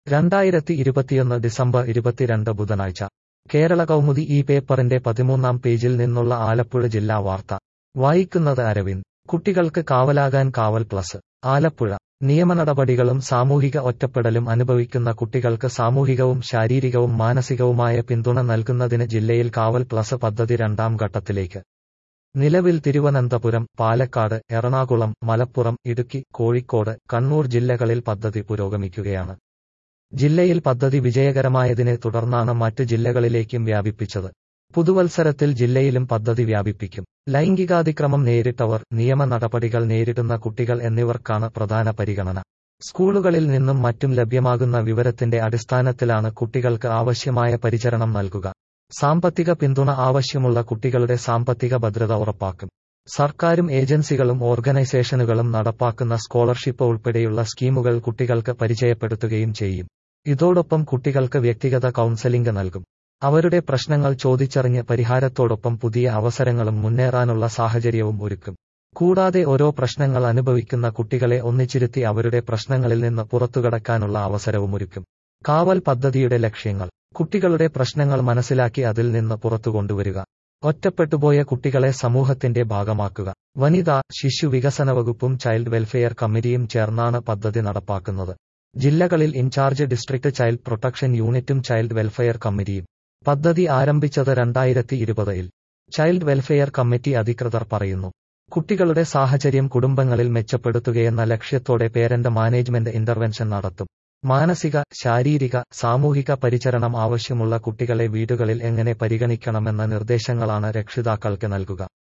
രണ്ടായിരത്തി ഇരുപത്തിയൊന്ന് ഡിസംബർ ഇരുപത്തിരണ്ട് ബുധനാഴ്ച കേരള കൗമുദി ഈ പേപ്പറിന്റെ പതിമൂന്നാം പേജിൽ നിന്നുള്ള ആലപ്പുഴ ജില്ലാ വാർത്ത വായിക്കുന്നത് അരവിന്ദ് കുട്ടികൾക്ക് കാവലാകാൻ കാവൽ പ്ലസ് ആലപ്പുഴ നിയമനടപടികളും സാമൂഹിക ഒറ്റപ്പെടലും അനുഭവിക്കുന്ന കുട്ടികൾക്ക് സാമൂഹികവും ശാരീരികവും മാനസികവുമായ പിന്തുണ നൽകുന്നതിന് ജില്ലയിൽ കാവൽ പ്ലസ് പദ്ധതി രണ്ടാം ഘട്ടത്തിലേക്ക് നിലവിൽ തിരുവനന്തപുരം പാലക്കാട് എറണാകുളം മലപ്പുറം ഇടുക്കി കോഴിക്കോട് കണ്ണൂർ ജില്ലകളിൽ പദ്ധതി പുരോഗമിക്കുകയാണ് ജില്ലയിൽ പദ്ധതി വിജയകരമായതിനെ തുടർന്നാണ് മറ്റ് ജില്ലകളിലേക്കും വ്യാപിപ്പിച്ചത് പുതുവത്സരത്തിൽ ജില്ലയിലും പദ്ധതി വ്യാപിപ്പിക്കും ലൈംഗികാതിക്രമം നേരിട്ടവർ നിയമ നടപടികൾ നേരിടുന്ന കുട്ടികൾ എന്നിവർക്കാണ് പ്രധാന പരിഗണന സ്കൂളുകളിൽ നിന്നും മറ്റും ലഭ്യമാകുന്ന വിവരത്തിന്റെ അടിസ്ഥാനത്തിലാണ് കുട്ടികൾക്ക് ആവശ്യമായ പരിചരണം നൽകുക സാമ്പത്തിക പിന്തുണ ആവശ്യമുള്ള കുട്ടികളുടെ സാമ്പത്തിക ഭദ്രത ഉറപ്പാക്കും സർക്കാരും ഏജൻസികളും ഓർഗനൈസേഷനുകളും നടപ്പാക്കുന്ന സ്കോളർഷിപ്പ് ഉൾപ്പെടെയുള്ള സ്കീമുകൾ കുട്ടികൾക്ക് പരിചയപ്പെടുത്തുകയും ചെയ്യും ഇതോടൊപ്പം കുട്ടികൾക്ക് വ്യക്തിഗത കൗൺസലിംഗ് നൽകും അവരുടെ പ്രശ്നങ്ങൾ ചോദിച്ചറിഞ്ഞ് പരിഹാരത്തോടൊപ്പം പുതിയ അവസരങ്ങളും മുന്നേറാനുള്ള സാഹചര്യവും ഒരുക്കും കൂടാതെ ഓരോ പ്രശ്നങ്ങൾ അനുഭവിക്കുന്ന കുട്ടികളെ ഒന്നിച്ചിരുത്തി അവരുടെ പ്രശ്നങ്ങളിൽ നിന്ന് പുറത്തുകടക്കാനുള്ള അവസരവുമൊരുക്കും കാവൽ പദ്ധതിയുടെ ലക്ഷ്യങ്ങൾ കുട്ടികളുടെ പ്രശ്നങ്ങൾ മനസ്സിലാക്കി അതിൽ നിന്ന് പുറത്തു കൊണ്ടുവരിക ഒറ്റപ്പെട്ടുപോയ കുട്ടികളെ സമൂഹത്തിന്റെ ഭാഗമാക്കുക വനിതാ ശിശു വികസന വകുപ്പും ചൈൽഡ് വെൽഫെയർ കമ്മിറ്റിയും ചേർന്നാണ് പദ്ധതി നടപ്പാക്കുന്നത് ജില്ലകളിൽ ഇൻചാർജ് ഡിസ്ട്രിക്ട് ചൈൽഡ് പ്രൊട്ടക്ഷൻ യൂണിറ്റും ചൈൽഡ് വെൽഫെയർ കമ്മിറ്റിയും പദ്ധതി ആരംഭിച്ചത് രണ്ടായിരത്തി ഇരുപതിൽ ചൈൽഡ് വെൽഫെയർ കമ്മിറ്റി അധികൃതർ പറയുന്നു കുട്ടികളുടെ സാഹചര്യം കുടുംബങ്ങളിൽ മെച്ചപ്പെടുത്തുകയെന്ന ലക്ഷ്യത്തോടെ പേരന്റ് മാനേജ്മെന്റ് ഇന്റർവെൻഷൻ നടത്തും മാനസിക ശാരീരിക സാമൂഹിക പരിചരണം ആവശ്യമുള്ള കുട്ടികളെ വീടുകളിൽ എങ്ങനെ പരിഗണിക്കണമെന്ന നിർദ്ദേശങ്ങളാണ് രക്ഷിതാക്കൾക്ക് നൽകുക